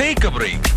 take A break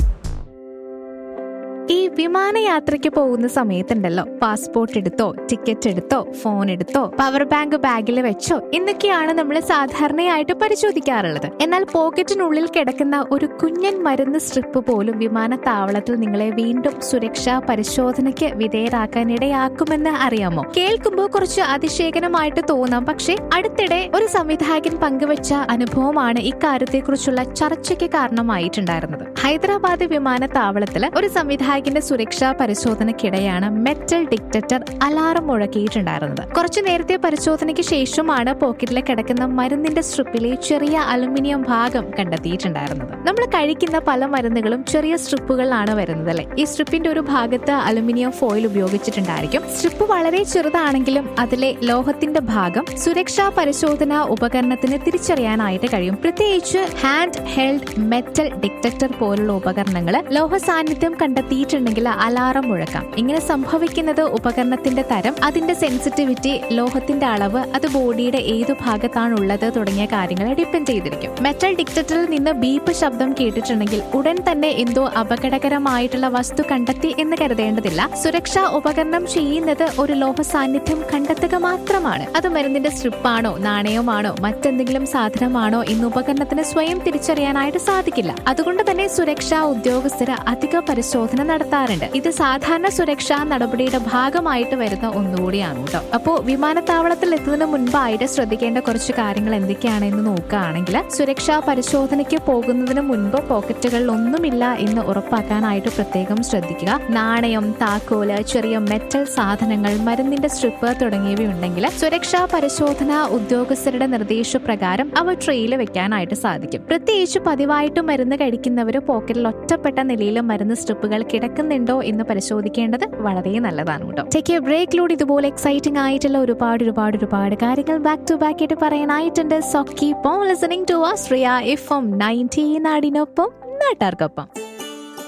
ഈ വിമാനയാത്രയ്ക്ക് പോകുന്ന സമയത്തുണ്ടല്ലോ പാസ്പോർട്ട് എടുത്തോ ടിക്കറ്റ് എടുത്തോ ഫോൺ എടുത്തോ പവർ ബാങ്ക് ബാഗിൽ വെച്ചോ എന്നൊക്കെയാണ് നമ്മൾ സാധാരണയായിട്ട് പരിശോധിക്കാറുള്ളത് എന്നാൽ പോക്കറ്റിനുള്ളിൽ കിടക്കുന്ന ഒരു കുഞ്ഞൻ മരുന്ന് സ്ട്രിപ്പ് പോലും വിമാനത്താവളത്തിൽ നിങ്ങളെ വീണ്ടും സുരക്ഷാ പരിശോധനയ്ക്ക് വിധേയരാക്കാൻ ഇടയാക്കുമെന്ന് അറിയാമോ കേൾക്കുമ്പോൾ കുറച്ച് അതിശയകരമായിട്ട് തോന്നാം പക്ഷേ അടുത്തിടെ ഒരു സംവിധായകൻ പങ്കുവച്ച അനുഭവമാണ് ഇക്കാര്യത്തെക്കുറിച്ചുള്ള ചർച്ചയ്ക്ക് കാരണമായിട്ടുണ്ടായിരുന്നത് ഹൈദരാബാദ് വിമാനത്താവളത്തിൽ ഒരു സംവിധായകന്റെ സുരക്ഷാ പരിശോധനയ്ക്കിടെയാണ് മെറ്റൽ ഡിറ്റക്ടർ അലാറം മുഴക്കിയിട്ടുണ്ടായിരുന്നത് കുറച്ചു നേരത്തെ പരിശോധനയ്ക്ക് ശേഷമാണ് പോക്കറ്റിൽ കിടക്കുന്ന മരുന്നിന്റെ സ്ട്രിപ്പിലെ ചെറിയ അലുമിനിയം ഭാഗം കണ്ടെത്തിയിട്ടുണ്ടായിരുന്നത് നമ്മൾ കഴിക്കുന്ന പല മരുന്നുകളും ചെറിയ സ്ട്രിപ്പുകളിലാണ് വരുന്നത് അല്ലെ ഈ സ്ട്രിപ്പിന്റെ ഒരു ഭാഗത്ത് അലുമിനിയം ഫോയിൽ ഉപയോഗിച്ചിട്ടുണ്ടായിരിക്കും സ്ട്രിപ്പ് വളരെ ചെറുതാണെങ്കിലും അതിലെ ലോഹത്തിന്റെ ഭാഗം സുരക്ഷാ പരിശോധനാ ഉപകരണത്തിന് തിരിച്ചറിയാനായിട്ട് കഴിയും പ്രത്യേകിച്ച് ഹാൻഡ് ഹെൽഡ് മെറ്റൽ ഡിറ്റക്ടർ പോലുള്ള ഉപകരണങ്ങൾ ലോഹ സാന്നിധ്യം കണ്ടെത്തിയിട്ടുണ്ടെങ്കിൽ അലാറം മുഴക്കാം ഇങ്ങനെ സംഭവിക്കുന്നത് ഉപകരണത്തിന്റെ തരം അതിന്റെ സെൻസിറ്റിവിറ്റി ലോഹത്തിന്റെ അളവ് അത് ബോഡിയുടെ ഏതു ഭാഗത്താണ് ഉള്ളത് തുടങ്ങിയ കാര്യങ്ങളെ ഡിപ്പെൻഡ് ചെയ്തിരിക്കും മെറ്റൽ ഡിറ്റക്ടറിൽ നിന്ന് ബീപ്പ് ശബ്ദം കേട്ടിട്ടുണ്ടെങ്കിൽ ഉടൻ തന്നെ എന്തോ അപകടകരമായിട്ടുള്ള വസ്തു കണ്ടെത്തി എന്ന് കരുതേണ്ടതില്ല സുരക്ഷാ ഉപകരണം ചെയ്യുന്നത് ഒരു ലോഹ സാന്നിധ്യം കണ്ടെത്തുക മാത്രമാണ് അത് മരുന്നിന്റെ സ്ട്രിപ്പാണോ നാണയമാണോ മറ്റെന്തെങ്കിലും സാധനമാണോ എന്ന് ഉപകരണത്തിന് സ്വയം തിരിച്ചറിയാനായിട്ട് സാധിക്കില്ല അതുകൊണ്ട് തന്നെ സുരക്ഷാ ഉദ്യോഗസ്ഥര് അധിക പരിശോധന നടത്താറുണ്ട് ഇത് സാധാരണ സുരക്ഷാ നടപടിയുടെ ഭാഗമായിട്ട് വരുന്ന ഒന്നുകൂടിയാണ് കേട്ടോ അപ്പോ വിമാനത്താവളത്തിൽ എത്തുന്നതിന് മുൻപായിട്ട് ശ്രദ്ധിക്കേണ്ട കുറച്ച് കാര്യങ്ങൾ എന്തൊക്കെയാണെന്ന് നോക്കുകയാണെങ്കിൽ സുരക്ഷാ പരിശോധനയ്ക്ക് പോകുന്നതിന് മുൻപ് പോക്കറ്റുകളിൽ ഒന്നുമില്ല എന്ന് ഉറപ്പാക്കാനായിട്ട് പ്രത്യേകം ശ്രദ്ധിക്കുക നാണയം താക്കോല് ചെറിയ മെറ്റൽ സാധനങ്ങൾ മരുന്നിന്റെ സ്ട്രിപ്പ് തുടങ്ങിയവയുണ്ടെങ്കിൽ സുരക്ഷാ പരിശോധനാ ഉദ്യോഗസ്ഥരുടെ നിർദ്ദേശപ്രകാരം അവ ട്രെയിൽ വെക്കാനായിട്ട് സാധിക്കും പ്രത്യേകിച്ച് പതിവായിട്ട് മരുന്ന് കഴിക്കുന്നവർ പോക്കറ്റിൽ ഒറ്റപ്പെട്ട നിലയിൽ മരുന്ന് സ്ട്രിപ്പുകൾ കിടക്കുന്നുണ്ടോ എന്ന് പരിശോധിക്കേണ്ടത് വളരെ നല്ലതാണ് കേട്ടോ ടേക്ക് എ ബ്രേക്കിലൂടെ ഇതുപോലെ എക്സൈറ്റിംഗ് ആയിട്ടുള്ള ഒരുപാട് ഒരുപാട് ഒരുപാട് കാര്യങ്ങൾ ബാക്ക് ടു ബാക്ക് ആയിട്ട് പറയാനായിട്ടുണ്ട് so keep on listening to Austria F M nineteen നാടിനൊപ്പം നാട്ടാർക്കൊപ്പം